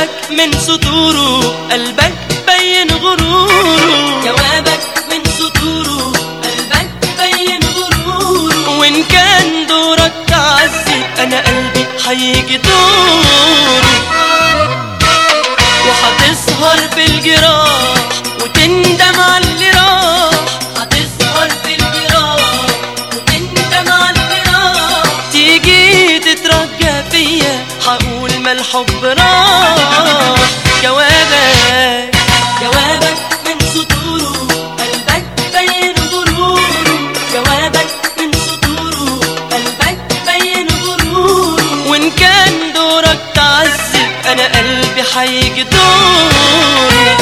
جوابك من سطوره قلبك بين غروره جوابك من سطوره قلبك بين غروره وإن كان دورك تعذب أنا قلبي هيجي دوري وهتسهر في الجراح وتندم على اللي راح هتسهر في الجراح وتندم على الفراق تيجي تترجى فيا هقول ما الحب راح جوابك جوابك من سطوره قلبك بين غروره جوابك من سطوره قلبك بين غروره وإن كان دورك تعذب أنا قلبي هيجي دوري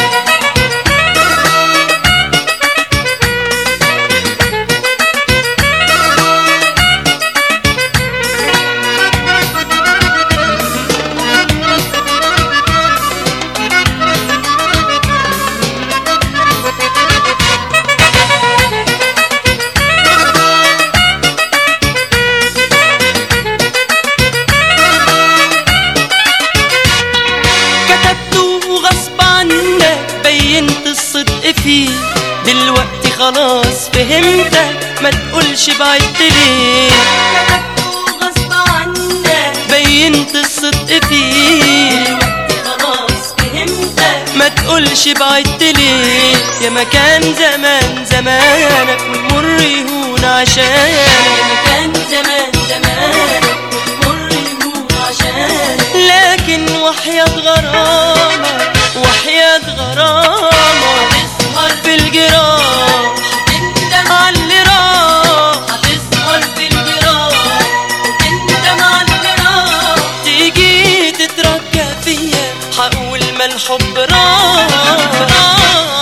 كتبته غصب عنك بينت الصدق فيه دلوقتي خلاص فهمتك ما تقولش بعدت ليه كتبته غصب عنك بينت الصدق فيه دلوقتي خلاص فهمتك ما تقولش بعدت ليه يا مكان زمان زمانك والمر يهون عشانك كان زمان زمان مر يهون عشانك لكن وحياة غرامك وحياة غرامك هتسهر في الجراح وتندم على اللي راح هتسهر في الجراح وتندم على الفراق تيجي تترجى فيا هقول ما الحب راح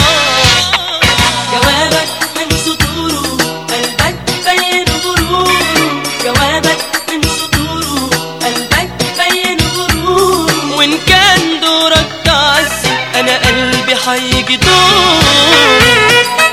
جوابك من سطوره قلبك بين غروره جوابك من سطوره قلبك بين غروره وإن كان دورك تعذب أنا قلبي هيجي دوري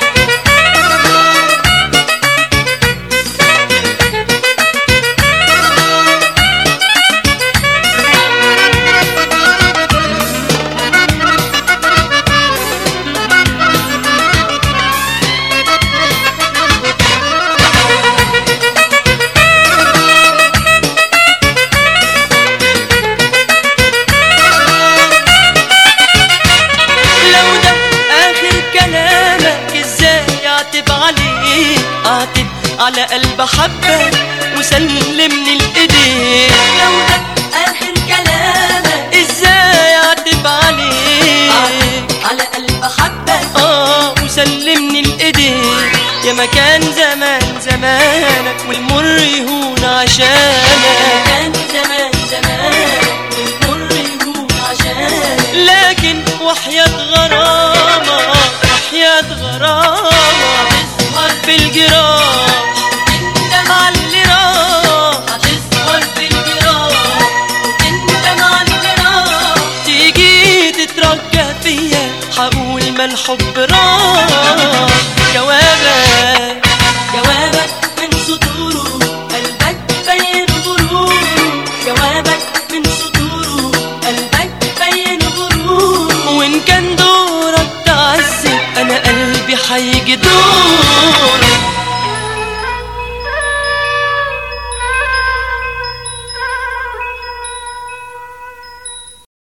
لو ده آخر كلامك ازاي اعتب عليه اعتب على قلب حبك وسلمني الايدين لو ده آخر كلامك ازاي اعتب عليه على قلب حبك اه وسلمني الايدين يا مكان زمان زمانك والمر يهون عشانك كان زمان زمان والمر يهون عشانك لكن وحياة غرامة وحياة غرامة هتسهر في الجراح وتندم على اللي راح هتسهر في الجراح وتندم على الفراق تيجي تترجى فيا هقول ما الحب راح جوابك جوابك من سطوره قلبك بين غروره جوابك من سطوره قلبك بين غروره وإن كان دورك تعذب أنا قلبي هيجي دوري